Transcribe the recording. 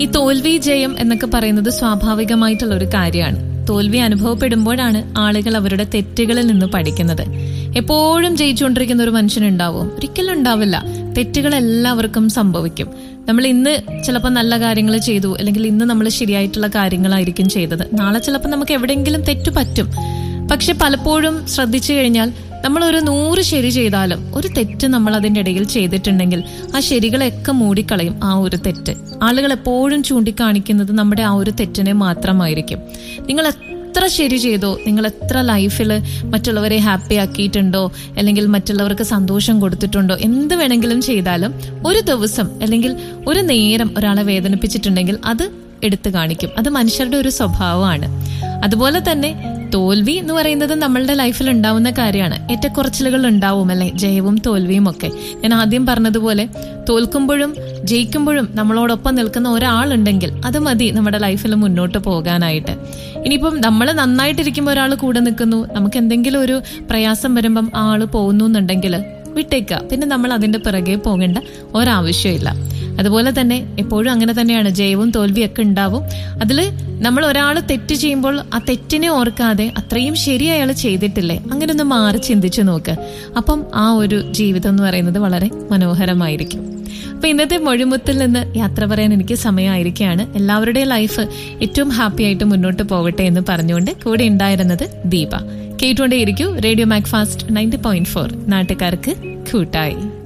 ഈ തോൽവി ജയം എന്നൊക്കെ പറയുന്നത് സ്വാഭാവികമായിട്ടുള്ള ഒരു കാര്യമാണ് തോൽവി അനുഭവപ്പെടുമ്പോഴാണ് ആളുകൾ അവരുടെ തെറ്റുകളിൽ നിന്ന് പഠിക്കുന്നത് എപ്പോഴും ജയിച്ചുകൊണ്ടിരിക്കുന്ന ഒരു മനുഷ്യനുണ്ടാവും ഒരിക്കലും ഉണ്ടാവില്ല തെറ്റുകൾ എല്ലാവർക്കും സംഭവിക്കും നമ്മൾ ഇന്ന് ചിലപ്പോൾ നല്ല കാര്യങ്ങൾ ചെയ്തു അല്ലെങ്കിൽ ഇന്ന് നമ്മൾ ശരിയായിട്ടുള്ള കാര്യങ്ങളായിരിക്കും ചെയ്തത് നാളെ ചിലപ്പോൾ നമുക്ക് എവിടെയെങ്കിലും തെറ്റു പറ്റും പക്ഷെ പലപ്പോഴും ശ്രദ്ധിച്ചു കഴിഞ്ഞാൽ നമ്മൾ ഒരു നൂറ് ശരി ചെയ്താലും ഒരു തെറ്റ് നമ്മൾ അതിന്റെ ഇടയിൽ ചെയ്തിട്ടുണ്ടെങ്കിൽ ആ ശരികളെയൊക്കെ മൂടിക്കളയും ആ ഒരു തെറ്റ് ആളുകൾ എപ്പോഴും ചൂണ്ടിക്കാണിക്കുന്നത് നമ്മുടെ ആ ഒരു തെറ്റിനെ മാത്രമായിരിക്കും നിങ്ങൾ എത്ര ശരി ചെയ്തോ നിങ്ങൾ എത്ര ലൈഫിൽ മറ്റുള്ളവരെ ഹാപ്പി ആക്കിയിട്ടുണ്ടോ അല്ലെങ്കിൽ മറ്റുള്ളവർക്ക് സന്തോഷം കൊടുത്തിട്ടുണ്ടോ എന്ത് വേണമെങ്കിലും ചെയ്താലും ഒരു ദിവസം അല്ലെങ്കിൽ ഒരു നേരം ഒരാളെ വേദനിപ്പിച്ചിട്ടുണ്ടെങ്കിൽ അത് എടുത്തു കാണിക്കും അത് മനുഷ്യരുടെ ഒരു സ്വഭാവമാണ് അതുപോലെ തന്നെ തോൽവി എന്ന് പറയുന്നത് നമ്മളുടെ ലൈഫിൽ ഉണ്ടാവുന്ന കാര്യമാണ് ഏറ്റക്കുറച്ചിലുകൾ ഉണ്ടാവും അല്ലെ ജയവും തോൽവിയും ഒക്കെ ഞാൻ ആദ്യം പറഞ്ഞതുപോലെ തോൽക്കുമ്പോഴും ജയിക്കുമ്പോഴും നമ്മളോടൊപ്പം നിൽക്കുന്ന ഒരാളുണ്ടെങ്കിൽ അത് മതി നമ്മുടെ ലൈഫിൽ മുന്നോട്ട് പോകാനായിട്ട് ഇനിയിപ്പം നമ്മൾ നന്നായിട്ടിരിക്കുമ്പോൾ ഒരാൾ കൂടെ നിൽക്കുന്നു നമുക്ക് എന്തെങ്കിലും ഒരു പ്രയാസം വരുമ്പം ആ ആള് പോകുന്നു എന്നുണ്ടെങ്കിൽ വിട്ടേക്കുക പിന്നെ നമ്മൾ അതിന്റെ പിറകെ പോകേണ്ട ഒരാവശ്യമില്ല അതുപോലെ തന്നെ എപ്പോഴും അങ്ങനെ തന്നെയാണ് ജയവും തോൽവിയും ഒക്കെ ഉണ്ടാവും അതിൽ നമ്മൾ ഒരാൾ തെറ്റ് ചെയ്യുമ്പോൾ ആ തെറ്റിനെ ഓർക്കാതെ അത്രയും ശരി അയാൾ ചെയ്തിട്ടില്ലേ അങ്ങനെ ഒന്ന് മാറി ചിന്തിച്ചു നോക്ക് അപ്പം ആ ഒരു ജീവിതം എന്ന് പറയുന്നത് വളരെ മനോഹരമായിരിക്കും അപ്പൊ ഇന്നത്തെ മൊഴിമുത്തിൽ നിന്ന് യാത്ര പറയാൻ എനിക്ക് സമയമായിരിക്കുകയാണ് എല്ലാവരുടെയും ലൈഫ് ഏറ്റവും ഹാപ്പി ആയിട്ട് മുന്നോട്ട് പോകട്ടെ എന്ന് പറഞ്ഞുകൊണ്ട് കൂടെ ഉണ്ടായിരുന്നത് ദീപ കേട്ടുകൊണ്ടേയിരിക്കൂ radio Mac fast ninety point four നാട്ടുകാർക്ക് കൂട്ടായി